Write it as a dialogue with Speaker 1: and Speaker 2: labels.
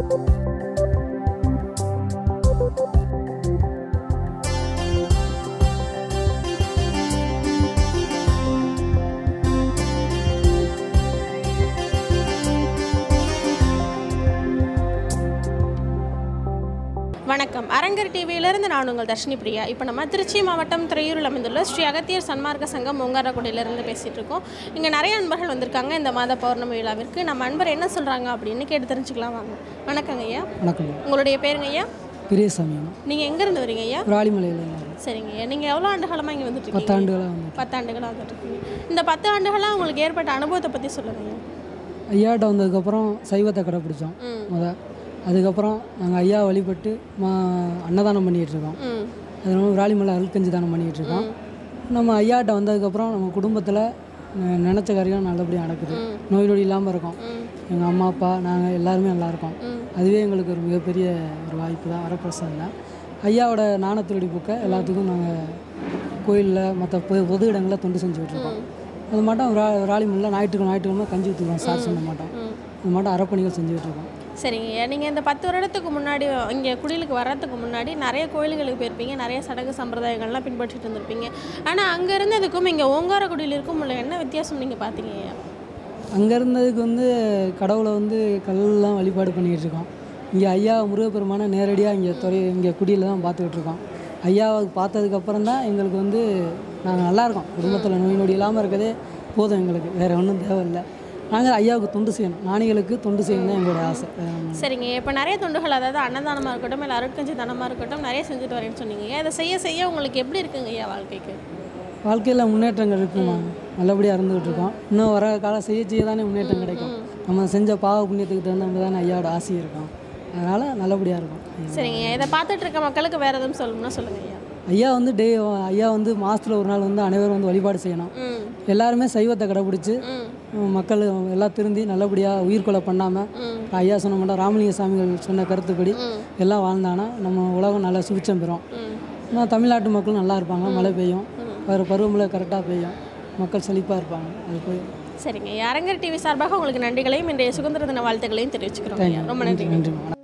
Speaker 1: வணக்கம் அரங்கர் டிவியிலிருந்து நான் உங்கள் தர்ஷினி பிரியா இப்போ நம்ம திருச்சி மாவட்டம் துறையூரில் அமைந்துள்ள ஸ்ரீ அகத்தியர் சன்மார்க்க சங்கம் ஓங்காரக்குடியிலிருந்து பேசிகிட்டு இருக்கோம் இங்கே நிறைய அன்பர்கள் வந்திருக்காங்க இந்த மாத பௌர்ணமி விழாவிற்கு நம்ம அன்பர் என்ன சொல்கிறாங்க அப்படின்னு கேட்டு தெரிஞ்சுக்கலாம் வாங்க வணக்கங்க ஐயா
Speaker 2: வணக்கம்
Speaker 1: உங்களுடைய பேருங்க ஐயா
Speaker 2: பெரியசாமி
Speaker 1: நீங்கள் எங்கேருந்து வரீங்க ஐயா
Speaker 2: விராலிமலையில்
Speaker 1: சரிங்க ஐயா நீங்கள் எவ்வளோ ஆண்டுகாலமாக இங்கே வந்துட்டு இருக்கீங்க
Speaker 2: பத்தாண்டுகளாக வந்து
Speaker 1: பத்தாண்டுகளாக வந்துட்டு இருக்கீங்க இந்த பத்து ஆண்டுகளாக உங்களுக்கு ஏற்பட்ட அனுபவத்தை பற்றி சொல்லுங்க ஐயா
Speaker 2: ஐயாட்ட வந்ததுக்கப்புறம் சைவத்தை கடைப்பிடிச்சோம்
Speaker 1: ம்
Speaker 2: முத அதுக்கப்புறம் நாங்கள் ஐயா வழிபட்டு மா அன்னதானம் பண்ணிகிட்டு இருக்கோம்
Speaker 1: ம்
Speaker 2: அதனால விராலிமலை அருள்கஞ்சி தானம் பண்ணிகிட்டு இருக்கோம் நம்ம ஐயாட்ட வந்ததுக்கப்புறம் நம்ம குடும்பத்தில் நினச்ச காரியம் நல்லபடியாக நடக்குது
Speaker 1: ம்.
Speaker 2: நோய் நொடி இல்லாமல் இருக்கோம்
Speaker 1: ம்
Speaker 2: எங்கள் அம்மா அப்பா நாங்கள் எல்லாருமே நல்லா இருக்கோம்
Speaker 1: ம்
Speaker 2: அதுவே எங்களுக்கு ஒரு மிகப்பெரிய ஒரு வாய்ப்பு தான் வரப்பிரசாதம் தான் ஐயாவோட நாணத்திருடி புக்கை எல்லாத்துக்கும் நாங்கள் கோயிலில் மற்ற பொது பொது இடங்களில் தொண்டு செஞ்சுக்கிட்டு இருக்கோம் அது மட்டும் விரா விராலிமலையில் ஞாயிற்றுக்கிழமை ஞாயிற்றுக்கிழமை கஞ்சி ஊற்றுவோம் சார் சொன்ன மாட்டோம்
Speaker 1: ம்
Speaker 2: அது மட்டும் அறப்பணிகள் செஞ்சுக்கிட்டு இருக்கோம்
Speaker 1: சரிங்க ஐயா நீங்கள் இந்த பத்து வருடத்துக்கு முன்னாடி இங்கே குடிலுக்கு வர்றதுக்கு முன்னாடி நிறைய கோயில்களுக்கு போயிருப்பீங்க நிறைய சடங்கு சம்பிரதாயங்கள்லாம் பின்பற்றிட்டு இருந்திருப்பீங்க ஆனால் அங்கே இருந்ததுக்கும் இங்கே ஓங்காரக்குடியில் இருக்கும் உள்ள என்ன வித்தியாசம் நீங்கள் பார்த்தீங்க ஐயா
Speaker 2: அங்கே இருந்ததுக்கு வந்து கடவுளை வந்து கல்லாம் வழிபாடு பண்ணிக்கிட்டு இருக்கோம் இங்கே ஐயா முருகப்பெருமானை நேரடியாக இங்கே துறை இங்கே குடியில் தான் பார்த்துக்கிட்டு இருக்கோம் ஐயாவை பார்த்ததுக்கப்புறம் தான் எங்களுக்கு வந்து நாங்கள் நல்லா இருக்கோம் குடும்பத்தில் நோய் நொடி இல்லாமல் இருக்கதே போதும் எங்களுக்கு வேறு ஒன்றும் தேவையில்லை நாங்கள் ஐயாவுக்கு தொண்டு செய்யணும் ஞானிகளுக்கு தொண்டு செய்யணும் தான் எங்களுடைய ஆசை வேற ஒண்ணும் இல்ல.
Speaker 1: சரிங்க இப்போ நிறைய தொண்டுகள் அதாவது அன்னதானமாக இருக்கட்டும் இல்லை அருட்கஞ்சி தானமாக இருக்கட்டும் நிறைய செஞ்சுட்டு வரேன்னு சொன்னீங்க இதை செய்ய செய்ய உங்களுக்கு எப்படி இருக்குங்க ஐயா வாழ்க்கைக்கு
Speaker 2: வாழ்க்கையில் முன்னேற்றங்கள் இருக்குமா நல்லபடியாக இருந்துகிட்டு இருக்கோம் இன்னும் வர காலம் செய்ய செய்ய தானே முன்னேற்றம் கிடைக்கும் நம்ம செஞ்ச பாவ புண்ணியத்துக்கு தகுந்த மாதிரி தானே ஐயாவோட ஆசை இருக்கும் அதனால் நல்லபடியாக இருக்கும் ஐயா.
Speaker 1: சரிங்க ஐயா இதை பார்த்துட்டு இருக்க மக்களுக்கு வேறு எதுவும் சொல்லணும்னா சொல்லுங்க ஐயா
Speaker 2: ஐயா வந்து டே ஐயா வந்து மாதத்தில் ஒரு நாள் வந்து அனைவரும் வந்து வழிபாடு செய்யணும்
Speaker 1: ம்
Speaker 2: எல்லாருமே சைவத்தை கடைப்பிடிச்சி
Speaker 1: ம்
Speaker 2: மக்கள் எல்லாம் திருந்தி நல்லபடியாக உயிர்கொலை பண்ணாமல்
Speaker 1: ம்
Speaker 2: ஐயா சொன்ன மாட்டோம் ராமலிங்க சாமிகள் சொன்ன கருத்துப்படி
Speaker 1: ம்
Speaker 2: எல்லாம் வாழ்ந்தானா நம்ம உலகம் நல்லா சுபிச்சம் பெறும்
Speaker 1: ம்
Speaker 2: இன்னும் தமிழ்நாட்டு மக்கள் நல்லா இருப்பாங்க மழை பெய்யும் வேறு பருவமழை கரெக்டாக பெய்யும் மக்கள் செழிப்பாக இருப்பாங்க அது போய்
Speaker 1: சரிங்க ஐயா அரங்கர் டிவி சார்பாக உங்களுக்கு நன்றிகளையும் இன்றைய சுதந்திர தின வாழ்த்துக்களையும் தெரிவிச்சுக்கிறோம் ஐயா ரொம்ப நன்றி
Speaker 2: நன்றி